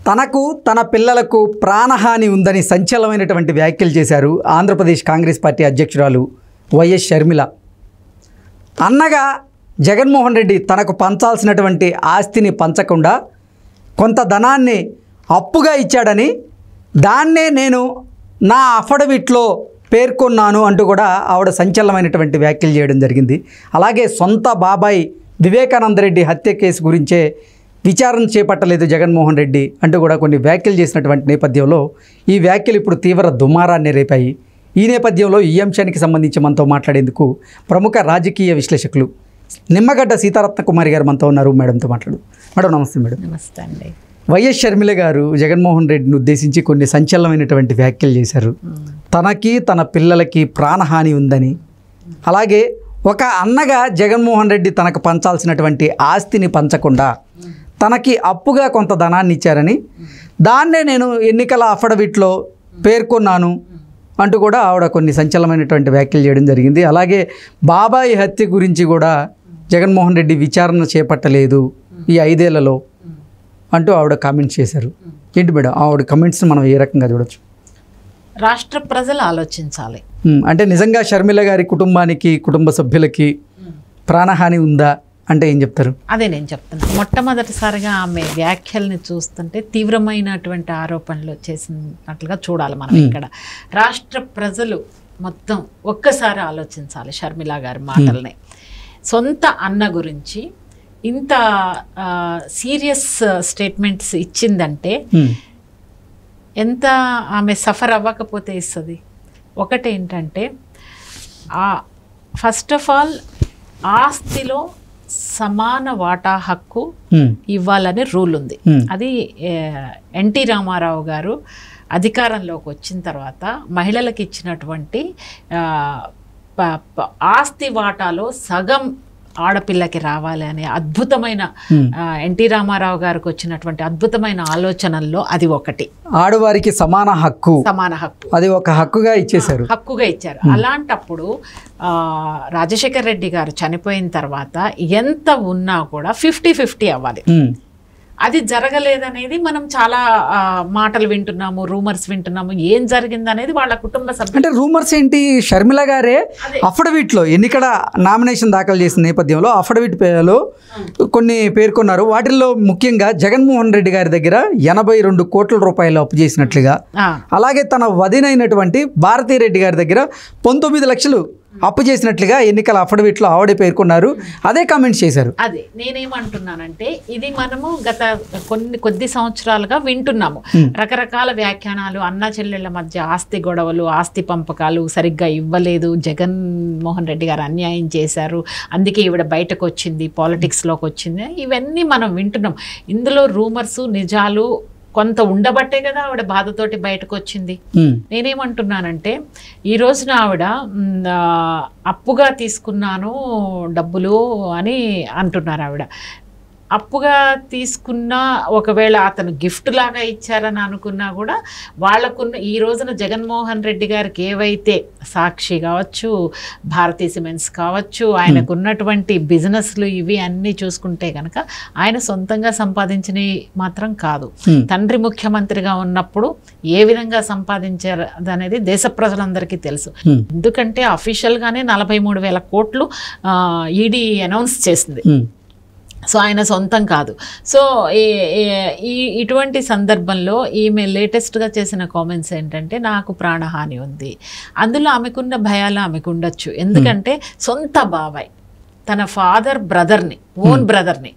తనకు తన పిల్లలకు ప్రాణహాని ఉందని సంచలనమైనటువంటి వ్యాఖ్యలు చేశారు ఆంధ్రప్రదేశ్ కాంగ్రెస్ పార్టీ అధ్యక్షురాలు వైఎస్ షర్మిల అన్నగా జగన్మోహన్ రెడ్డి తనకు పంచాల్సినటువంటి ఆస్తిని పంచకుండా కొంత ధనాన్ని అప్పుగా ఇచ్చాడని దాన్నే నేను నా అఫడవిట్లో పేర్కొన్నాను అంటూ కూడా ఆవిడ సంచలనమైనటువంటి వ్యాఖ్యలు చేయడం జరిగింది అలాగే సొంత బాబాయ్ వివేకానంద రెడ్డి హత్య కేసు గురించే విచారణ చేపట్టలేదు జగన్మోహన్ రెడ్డి అంటూ కూడా కొన్ని వ్యాఖ్యలు చేసినటువంటి నేపథ్యంలో ఈ వ్యాఖ్యలు ఇప్పుడు తీవ్ర దుమారాన్ని రేపాయి ఈ నేపథ్యంలో ఈ అంశానికి సంబంధించి మనతో మాట్లాడేందుకు ప్రముఖ రాజకీయ విశ్లేషకులు నిమ్మగడ్డ సీతారత్న కుమారి గారు మనతో ఉన్నారు మేడంతో మాట్లాడు మేడం నమస్తే మేడం నమస్తే అండి వైఎస్ షర్మిల గారు జగన్మోహన్ రెడ్డిని ఉద్దేశించి కొన్ని సంచలనమైనటువంటి వ్యాఖ్యలు చేశారు తనకి తన పిల్లలకి ప్రాణహాని ఉందని అలాగే ఒక అన్నగా జగన్మోహన్ రెడ్డి తనకు పంచాల్సినటువంటి ఆస్తిని పంచకుండా తనకి అప్పుగా కొంత ధనాన్ని ఇచ్చారని దాన్నే నేను ఎన్నికల అఫడవిట్లో పేర్కొన్నాను అంటూ కూడా ఆవిడ కొన్ని సంచలనమైనటువంటి వ్యాఖ్యలు చేయడం జరిగింది అలాగే బాబాయి హత్య గురించి కూడా జగన్మోహన్ రెడ్డి విచారణ చేపట్టలేదు ఈ ఐదేళ్లలో అంటూ ఆవిడ కామెంట్స్ చేశారు ఏంటి మేడం ఆవిడ కమెంట్స్ మనం ఏ రకంగా చూడొచ్చు రాష్ట్ర ప్రజలు ఆలోచించాలి ఉమ్, అంటే నిజంగా షర్మిల గారి కుటుంబానికి కుటుంబ సభ్యులకి ప్రాణహాని ఉందా అంటే ఏం చెప్తారు అదే నేను చెప్తాను మొట్టమొదటిసారిగా ఆమె వ్యాఖ్యల్ని చూస్తుంటే తీవ్రమైనటువంటి ఆరోపణలు చేసినట్లుగా చూడాలి మనం ఇక్కడ రాష్ట్ర ప్రజలు మొత్తం ఒక్కసారి ఆలోచించాలి షర్మిల గారి మాటల్ని సొంత అన్న గురించి ఇంత సీరియస్ స్టేట్మెంట్స్ ఇచ్చిందంటే ఉమ్, ఎంత ఆమె సఫర్ అవ్వకపోతే ఇస్తుంది ఒకటేంటంటే ఆ ఫస్ట్ ఆఫ్ ఆల్ ఆస్తిలో సమాన వాటా హక్కు ఉమ్, ఇవ్వాలని రూల్ ఉంది ఉమ్, అది ఎన్టీ రామారావు గారు అధికారంలోకి వచ్చిన తర్వాత మహిళలకు ఇచ్చినటువంటి ఆ, ప- ప- ఆస్తి వాటాలో సగం ఆడపిల్లకి రావాలి అనే అద్భుతమైన ఉమ్. ఆ, ఎన్టీ రామారావు గారికి వచ్చినటువంటి అద్భుతమైన ఆలోచనల్లో అది ఒకటి ఆడవారికి సమాన హక్కు సమాన హక్కు అది ఒక హక్కుగా ఇచ్చేశారు హక్కుగా ఇచ్చారు అలాంటప్పుడు ఆ, రాజశేఖర్ రెడ్డి గారు చనిపోయిన తర్వాత ఎంత ఉన్నా కూడా ఫిఫ్టీ ఫిఫ్టీ అవ్వాలి ఉమ్, అది జరగలేదనేది మనం చాలా ఆ, మాటలు వింటున్నాము రూమర్స్ వింటున్నాము ఏం జరిగింది అనేది వాళ్ళ కుటుంబ సభ్యులు అంటే రూమర్స్ ఏంటి షర్మిల గారే అఫిడవిట్లో ఎన్నికల నామినేషన్ దాఖలు చేసిన నేపథ్యంలో అఫిడవిట్ పేలో కొన్ని పేర్కొన్నారు వాటిల్లో ముఖ్యంగా జగన్మోహన్ రెడ్డి గారి దగ్గర ఎనభై రెండు కోట్ల రూపాయలు అప్పు చేసినట్లుగా ఆ, అలాగే తన వదినైనటువంటి భారతీ రెడ్డి గారి దగ్గర పంతొమ్మిది లక్షలు అప్పు చేసినట్లుగా ఎన్నికల అఫిడవిట్లో ఆవిడే పేర్కొన్నారు అదే కామెంట్స్ చేశారు అదే నేనేమంటున్నానంటే ఇది మనము గత కొన్ని కొద్ది సంవత్సరాలుగా వింటున్నాము రకరకాల వ్యాఖ్యానాలు అన్న చెల్లెళ్ళ మధ్య ఆస్తి గొడవలు ఆస్తి పంపకాలు సరిగ్గా ఇవ్వలేదు జగన్ మోహన్ రెడ్డి గారు అన్యాయం చేశారు అందుకే ఈవిడ బయటకు వచ్చింది పాలిటిక్స్లోకి వచ్చింది ఇవన్నీ మనం వింటున్నాం ఇందులో రూమర్స్ నిజాలు కొంత ఉండబట్టే కదా ఆవిడ బాధతోటి బయటకు వచ్చింది ఉమ్, నేనేమంటున్నానంటే ఈ రోజున ఆవిడ మ్, ఆ, అప్పుగా తీసుకున్నాను డబ్బులు అని అంటున్నారు ఆవిడ అప్పుగా తీసుకున్న ఒకవేళ అతను గిఫ్ట్ లాగా ఇచ్చారని అనుకున్నా కూడా వాళ్ళకున్న ఈ రోజున జగన్మోహన్ రెడ్డి గారికి ఏవైతే సాక్షి కావచ్చు భారతీ సిమెంట్స్ కావచ్చు ఆయనకు ఉన్నటువంటి బిజినెస్లు ఇవి అన్నీ చూసుకుంటే కనుక ఆయన సొంతంగా సంపాదించినవి మాత్రం కాదు ఉమ్, తండ్రి ముఖ్యమంత్రిగా ఉన్నప్పుడు ఏ విధంగా సంపాదించారు అనేది దేశ ప్రజలందరికీ తెలుసు ఉమ్, ఎందుకంటే అఫీషియల్గానే నలభై మూడు వేల కోట్లు ఈడీ అనౌన్స్ చేసింది ఉమ్, సో ఆయన సొంతం కాదు సో ఈ- ఈ- ఈ ఇటువంటి సందర్భంలో ఈమె లేటెస్ట్గా చేసిన కామెంట్స్ ఏంటంటే నాకు ప్రాణహాని ఉంది అందులో ఆమెకున్న భయాలు ఆమెకు ఉండొచ్చు ఎందుకంటే సొంత బాబాయ్ తన ఫాదర్ బ్రదర్ని ఓన్ బ్రదర్ని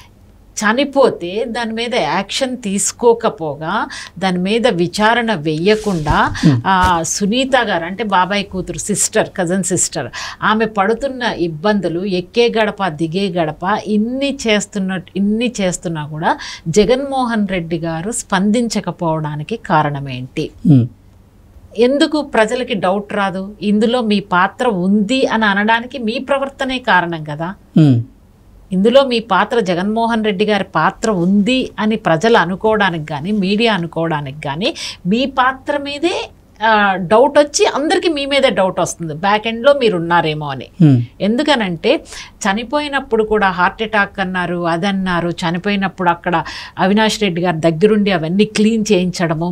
చనిపోతే దాని మీద యాక్షన్ తీసుకోకపోగా దాని మీద విచారణ వెయ్యకుండా ఆ, సునీత గారు అంటే బాబాయ్ కూతురు సిస్టర్ కజన్ సిస్టర్ ఆమె పడుతున్న ఇబ్బందులు ఎక్కే గడప దిగే గడప ఇన్ని చేస్తున్న ఇన్ని చేస్తున్నా కూడా జగన్మోహన్ రెడ్డి గారు స్పందించకపోవడానికి కారణం ఏంటి ఉమ్, ఎందుకు ప్రజలకి డౌట్ రాదు ఇందులో మీ పాత్ర ఉంది అని అనడానికి మీ ప్రవర్తనే కారణం కదా ఉమ్, ఇందులో మీ పాత్ర జగన్మోహన్ రెడ్డి గారి పాత్ర ఉంది అని ప్రజలు అనుకోవడానికి కానీ మీడియా అనుకోవడానికి కానీ మీ పాత్ర మీదే డౌట్ వచ్చి అందరికీ మీ మీదే డౌట్ వస్తుంది బ్యాక్ ఎండ్లో మీరు ఉన్నారేమో అని హ్మ్. ఎందుకనంటే చనిపోయినప్పుడు కూడా హార్ట్ అటాక్ అన్నారు అదన్నారు చనిపోయినప్పుడు అక్కడ అవినాష్ రెడ్డి గారి దగ్గరుండి అవన్నీ క్లీన్ చేయించడము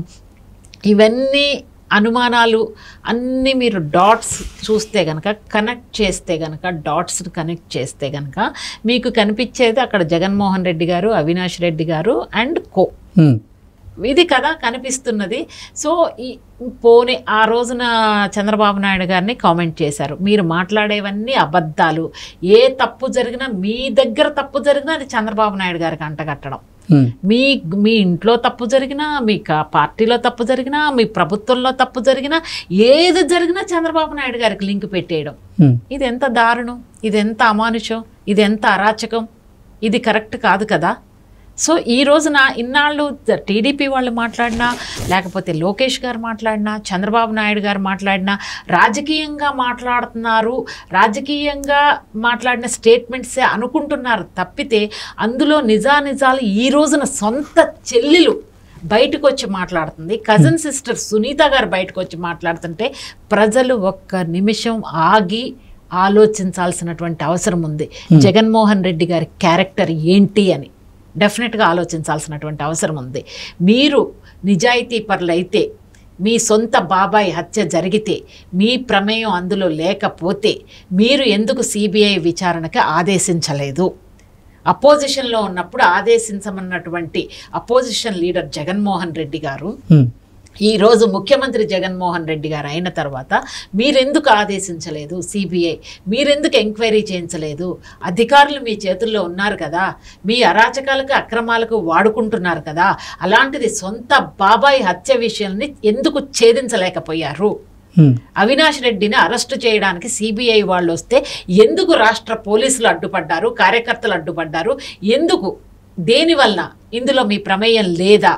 ఇవన్నీ అనుమానాలు అన్నీ మీరు డాట్స్ చూస్తే కనుక కనెక్ట్ చేస్తే కనుక డాట్స్ కనెక్ట్ చేస్తే కనుక మీకు కనిపించేది అక్కడ జగన్మోహన్ రెడ్డి గారు అవినాష్ రెడ్డి గారు అండ్ కో హ్మ్. ఇది కదా కనిపిస్తున్నది సో ఈ పోనీ ఆ రోజున చంద్రబాబు నాయుడు గారిని కామెంట్ చేశారు మీరు మాట్లాడేవన్నీ అబద్ధాలు ఏ తప్పు జరిగినా మీ దగ్గర తప్పు జరిగినా అది చంద్రబాబు నాయుడు గారికి అంటగట్టడం హ్మ్. మీ మీ ఇంట్లో తప్పు జరిగినా మీ కా- పార్టీలో తప్పు జరిగినా మీ ప్రభుత్వంలో తప్పు జరిగినా ఏది జరిగినా చంద్రబాబు నాయుడు గారికి లింక్ పెట్టేయడం హ్మ్. ఇది ఎంత దారుణం ఇది ఎంత అమానుషం ఇది ఎంత అరాచకం ఇది కరెక్ట్ కాదు కదా సో ఈ రోజున ఇన్నాళ్ళు టీడీపీ వాళ్ళు మాట్లాడినా లేకపోతే లోకేష్ గారు మాట్లాడినా చంద్రబాబు నాయుడు గారు మాట్లాడినా రాజకీయంగా మాట్లాడుతున్నారు రాజకీయంగా మాట్లాడిన స్టేట్మెంట్సే అనుకుంటున్నారు తప్పితే అందులో నిజానిజాలు ఈ రోజున సొంత చెల్లెలు బయటకు వచ్చి మాట్లాడుతుంది కజిన్ సిస్టర్ సునీత గారు బయటకు వచ్చి మాట్లాడుతుంటే ప్రజలు ఒక్క నిమిషం ఆగి ఆలోచించాల్సినటువంటి అవసరం ఉంది జగన్మోహన్ రెడ్డి గారి క్యారెక్టర్ ఏంటి అని డెఫినెట్గా ఆలోచించాల్సినటువంటి అవసరం ఉంది మీరు నిజాయితీ పరులైతే మీ సొంత బాబాయ్ హత్య జరిగితే మీ ప్రమేయం అందులో లేకపోతే మీరు ఎందుకు సిబిఐ విచారణకి ఆదేశించలేదు అపోజిషన్లో ఉన్నప్పుడు ఆదేశించమన్నటువంటి opposition leader Jaganmohan Reddy garu hmm. ఈ రోజు ముఖ్యమంత్రి జగన్మోహన్ రెడ్డి గారు అయిన తర్వాత మీరెందుకు ఆదేశించలేదు సిబిఐ మీరెందుకు ఎంక్వైరీ చేయించలేదు అధికారులు మీ చేతుల్లో ఉన్నారు కదా మీ అరాచకాలకు అక్రమాలకు వాడుకుంటున్నారు కదా అలాంటిది సొంత బాబాయ్ హత్య విషయాన్ని ఎందుకు ఛేదించలేకపోయారు హ్మ్. అవినాష్ రెడ్డిని అరెస్టు చేయడానికి సిబిఐ వాళ్ళు వస్తే ఎందుకు రాష్ట్ర పోలీసులు అడ్డుపడ్డారు కార్యకర్తలు అడ్డుపడ్డారు ఎందుకు దేనివల్ల ఇందులో మీ ప్రమేయం లేదా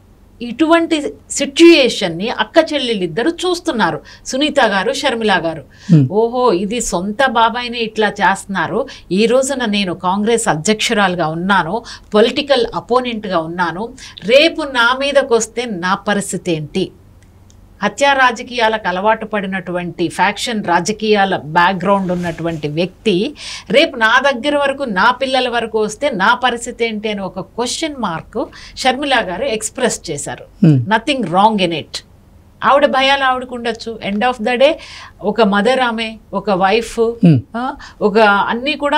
ఇటువంటి సిచ్యుయేషన్ని అక్క చెల్లెళ్ళిద్దరూ చూస్తున్నారు సునీత గారు షర్మిల గారు Hmm. ఓహో ఇది సొంత బాబాయిని ఇట్లా చేస్తున్నారు ఈ రోజున నేను కాంగ్రెస్ అధ్యక్షురాలుగా ఉన్నాను పొలిటికల్ అపోనెంట్గా ఉన్నాను రేపు నా మీదకి వస్తే నా పరిస్థితి ఏంటి హత్యా రాజకీయాలకు అలవాటు పడినటువంటి ఫ్యాక్షన్ రాజకీయాల బ్యాక్గ్రౌండ్ ఉన్నటువంటి వ్యక్తి రేపు నా దగ్గర వరకు నా పిల్లల వరకు వస్తే నా పరిస్థితి ఏంటి అని ఒక క్వశ్చన్ మార్క్ షర్మిల గారు ఎక్స్ప్రెస్ చేశారు హ్మ్. నథింగ్ రాంగ్ ఇన్ ఇట్ ఆవిడ భయాలు ఆవిడకు ఉండొచ్చు ఎండ్ ఆఫ్ ద డే ఒక మదర్ ఆమె ఒక వైఫ్ హ్మ్. ఒక అన్నీ కూడా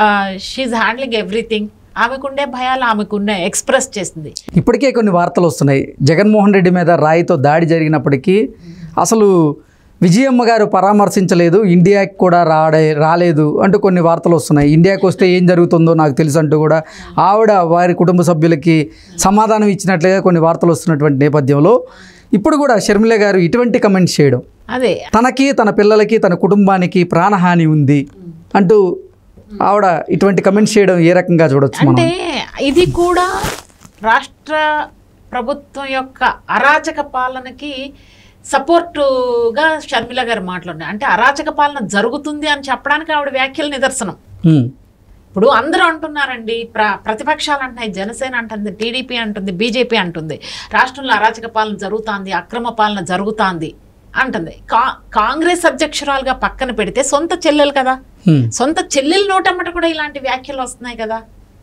షీఈ్ హ్యాండ్లింగ్ ఎవ్రీథింగ్ ఆమెకుండే భయాలు ఆమెకున్న ఎక్స్ప్రెస్ చేసింది ఇప్పటికే కొన్ని వార్తలు వస్తున్నాయి జగన్మోహన్ రెడ్డి మీద రాయితో దాడి జరిగినప్పటికీ అసలు విజయమ్మ గారు పరామర్శించలేదు ఇండియాకి కూడా రాడే రాలేదు అంటూ కొన్ని వార్తలు వస్తున్నాయి ఇండియాకి వస్తే ఏం జరుగుతుందో నాకు తెలుసు అంటూ కూడా ఆవిడ వారి కుటుంబ సభ్యులకి సమాధానం ఇచ్చినట్లుగా కొన్ని వార్తలు వస్తున్నటువంటి నేపథ్యంలో ఇప్పుడు కూడా షర్మిల గారు ఇటువంటి కమెంట్స్ చేయడం అదే తనకి తన పిల్లలకి తన కుటుంబానికి ప్రాణహాని ఉంది అంటూ ఆవిడ ఇటువంటి కమెంట్స్ చేయడం ఏ రకంగా చూడొచ్చు మనం అంటే ఇది కూడా రాష్ట్ర ప్రభుత్వం యొక్క అరాచక పాలనకి సపోర్టుగా షర్మిల గారు మాట్లాడినారు అంటే అరాచక పాలన జరుగుతుంది అని చెప్పడానికి ఆవిడ వ్యాఖ్యలు నిదర్శనం హ్మ్. ఇప్పుడు అందరూ అంటున్నారండి ప్ర ప్రతిపక్షాలు అంటున్నాయి జనసేన అంటుంది టీడీపీ అంటుంది బీజేపీ అంటుంది రాష్ట్రంలో అరాచక పాలన జరుగుతుంది అక్రమ పాలన జరుగుతుంది అంటుంది కా కాంగ్రెస్ అధ్యక్షురాలుగా పక్కన పెడితే సొంత చెల్లెలు కదా హ్మ్. సొంత చెల్లెల నోటమ్మట కూడా ఇలాంటి వ్యాఖ్యలు వస్తున్నాయి కదా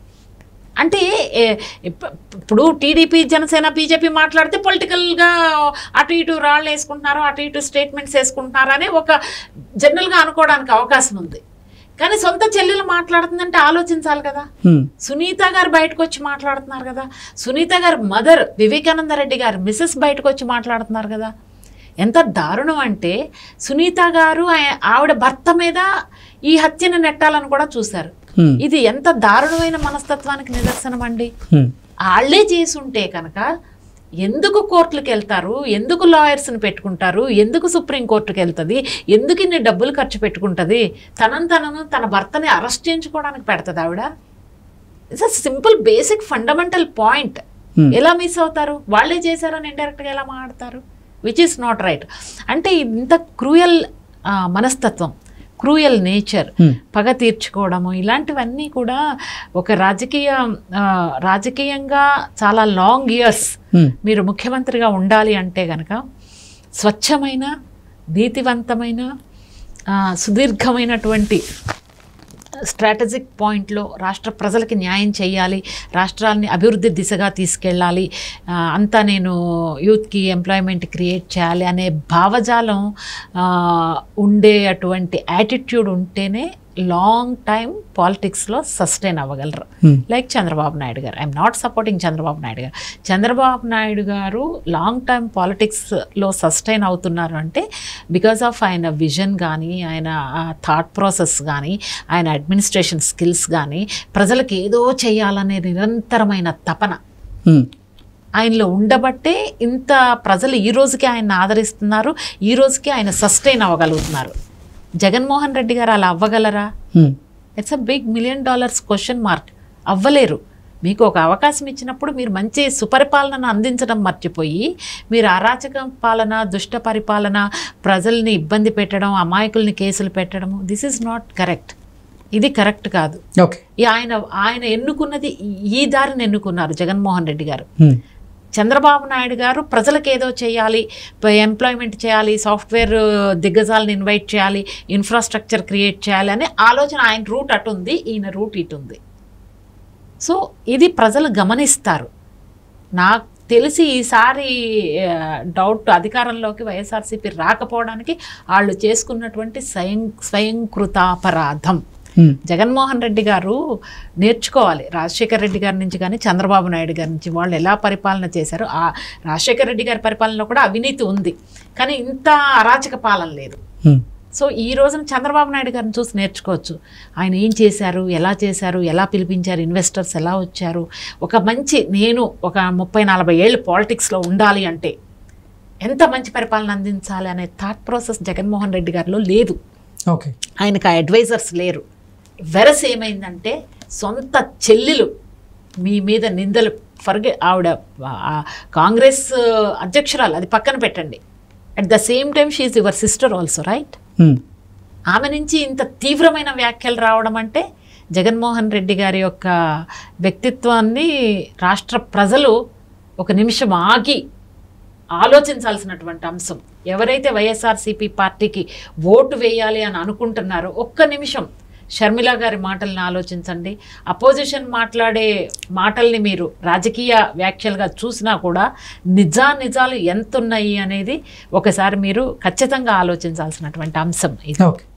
అంటే ఏ, ఇప్ప- ఇప్పుడు టీడీపీ జనసేన బీజేపీ మాట్లాడితే పొలిటికల్గా అటు ఇటు రాళ్ళు వేసుకుంటున్నారు అటు ఇటు స్టేట్మెంట్స్ వేసుకుంటున్నారు అనే ఒక జనరల్గా అనుకోవడానికి అవకాశం ఉంది కానీ సొంత చెల్లెలు మాట్లాడుతుందంటే ఆలోచించాలి కదా హ్మ్. సునీత గారు బయటకు వచ్చి మాట్లాడుతున్నారు కదా సునీత గారు మదర్ వివేకానంద రెడ్డి గారు మిస్సెస్ బయటకు వచ్చి మాట్లాడుతున్నారు కదా ఎంత దారుణం అంటే సునీత గారు ఆయ- ఆవిడ భర్త మీద ఈ హత్యను నెట్టాలని కూడా చూశారు హ్మ్. ఇది ఎంత దారుణమైన మనస్తత్వానికి నిదర్శనం అండి హ్మ్. వాళ్ళే చేసుంటే కనుక ఎందుకు కోర్టులకు వెళ్తారు ఎందుకు లాయర్స్ని పెట్టుకుంటారు ఎందుకు సుప్రీం కోర్టుకి వెళ్తుంది ఎందుకు ఇన్ని డబ్బులు ఖర్చు పెట్టుకుంటుంది తనను తనను తన భర్తని అరెస్ట్ చేయించుకోవడానికి పెడుతుంది ఆవిడ it's a simple basic fundamental point Hmm. ఎలా మిస్ అవుతారు వాళ్ళే చేశారని ఇండైరెక్ట్గా ఎలా మాట్లాడతారు విచ్ ఈస్ నాట్ రైట్ అంటే ఇంత క్రూయల్ మనస్తత్వం క్రూయల్ నేచర్ Hmm. పగ తీర్చుకోవడము ఇలాంటివన్నీ కూడా ఒక రాజకీయ ఆ, రాజకీయంగా చాలా లాంగ్ ఇయర్స్ హ్మ్. మీరు ముఖ్యమంత్రిగా ఉండాలి అంటే కనుక స్వచ్ఛమైన నీతివంతమైన ఆ, సుదీర్ఘమైనటువంటి స్ట్రాటజిక్ పాయింట్లో రాష్ట్ర ప్రజలకి న్యాయం చేయాలి రాష్ట్రాల్ని అభివృద్ధి దిశగా తీసుకెళ్ళాలి ఆ, అంతా నేను యూత్కి ఎంప్లాయ్మెంట్ క్రియేట్ చేయాలి అనే భావజాలం ఆ, ఉండే అటువంటి యాటిట్యూడ్ ఉంటేనే లాంగ్ టైం పాలిటిక్స్లో సస్టైన్ అవ్వగలరు Hmm. Like Chandrababu Naidu garu I'm not supporting Chandrababu Naidu garu Chandrababu Naidu గారు లాంగ్ టైం పాలిటిక్స్లో సస్టైన్ అవుతున్నారు అంటే బికాజ్ ఆఫ్ ఆయన విజన్ కానీ ఆయన థాట్ ప్రాసెస్ కానీ ఆయన అడ్మినిస్ట్రేషన్ స్కిల్స్ కానీ ప్రజలకు ఏదో చేయాలనే నిరంతరమైన తపన హ్మ్. ఆయనలో ఉండబట్టే ఇంత ప్రజలు ఈ రోజుకి ఆయన ఆదరిస్తున్నారు ఈ రోజుకి ఆయన సస్టైన్ అవ్వగలుగుతున్నారు జగన్మోహన్ రెడ్డి గారు అలా అవ్వగలరా hmm. It's a big million dollars question mark అవ్వలేరు మీకు ఒక అవకాశం ఇచ్చినప్పుడు మీరు మంచి సుపరిపాలనను అందించడం మర్చిపోయి మీరు అరాచక పాలన దుష్ట పరిపాలన ప్రజల్ని ఇబ్బంది పెట్టడం అమాయకుల్ని కేసులు పెట్టడము దిస్ ఈజ్ నాట్ కరెక్ట్ ఇది కరెక్ట్ కాదు ఓకే ఈ ఆయన ఆయన ఎన్నుకున్నది ఈ దారిని ఎన్నుకున్నారు జగన్మోహన్ రెడ్డి గారు హ్మ్. చంద్రబాబు నాయుడు గారు ప్రజలకు ఏదో చేయాలి ఎంప్లాయ్మెంట్ చేయాలి సాఫ్ట్వేర్ దిగ్గజాలను ఇన్వైట్ చేయాలి ఇన్ఫ్రాస్ట్రక్చర్ క్రియేట్ చేయాలి అనే ఆలోచన ఆయన రూట్ అటు ఉంది ఈయన రూట్ ఇటు ఉంది సో ఇది ప్రజలు గమనిస్తారు నాకు తెలిసి ఈసారి ఆ, డౌట్ అధికారంలోకి వైఎస్ఆర్సీపీ రాకపోవడానికి వాళ్ళు చేసుకున్నటువంటి స్వయం స్వయంకృతాపరాధం హ్మ్. జగన్మోహన్ రెడ్డి గారు నేర్చుకోవాలి రాజశేఖర రెడ్డి గారి నుంచి కానీ చంద్రబాబు నాయుడు గారి నుంచి వాళ్ళు ఎలా పరిపాలన చేశారు ఆ రాజశేఖర రెడ్డి గారి పరిపాలనలో కూడా అవినీతి ఉంది కానీ ఇంత అరాచక పాలన లేదు హ్మ్. సో ఈ రోజున చంద్రబాబు నాయుడు గారిని చూసి నేర్చుకోవచ్చు ఆయన ఏం చేశారు ఎలా చేశారు ఎలా పిలిపించారు ఇన్వెస్టర్స్ ఎలా వచ్చారు ఒక మంచి నేను ఒక ముప్పై నలభై ఏళ్ళు పాలిటిక్స్లో ఉండాలి అంటే ఎంత మంచి పరిపాలన అందించాలి అనే థాట్ ప్రాసెస్ జగన్మోహన్ రెడ్డి గారిలో లేదు ఓకే ఆయనకు ఆ అడ్వైజర్స్ లేరు వెరస్ ఏమైందంటే సొంత చెల్లెలు మీ మీద నిందలు ఫర్గే ఆవిడ ఆ, కాంగ్రెస్ అధ్యక్షురాలు అది పక్కన పెట్టండి at the same time she your sister also right hmm. ఆమె నుంచి ఇంత తీవ్రమైన వ్యాఖ్యలు రావడం అంటే జగన్మోహన్ రెడ్డి గారి యొక్క వ్యక్తిత్వాన్ని రాష్ట్ర ప్రజలు ఒక నిమిషం ఆగి ఆలోచించాల్సినటువంటి అంశం ఎవరైతే వైఎస్ఆర్సీపీ పార్టీకి ఓటు వేయాలి అని అనుకుంటున్నారో ఒక్క నిమిషం షర్మిల గారి మాటల్ని ఆలోచించండి అపోజిషన్ మాట్లాడే మాటల్ని మీరు రాజకీయ వ్యాఖ్యలుగా చూసినా కూడా నిజా నిజాలు ఎంత ఉన్నాయి అనేది ఒకసారి మీరు ఖచ్చితంగా ఆలోచించాల్సినటువంటి అంశం ఇది ఓకే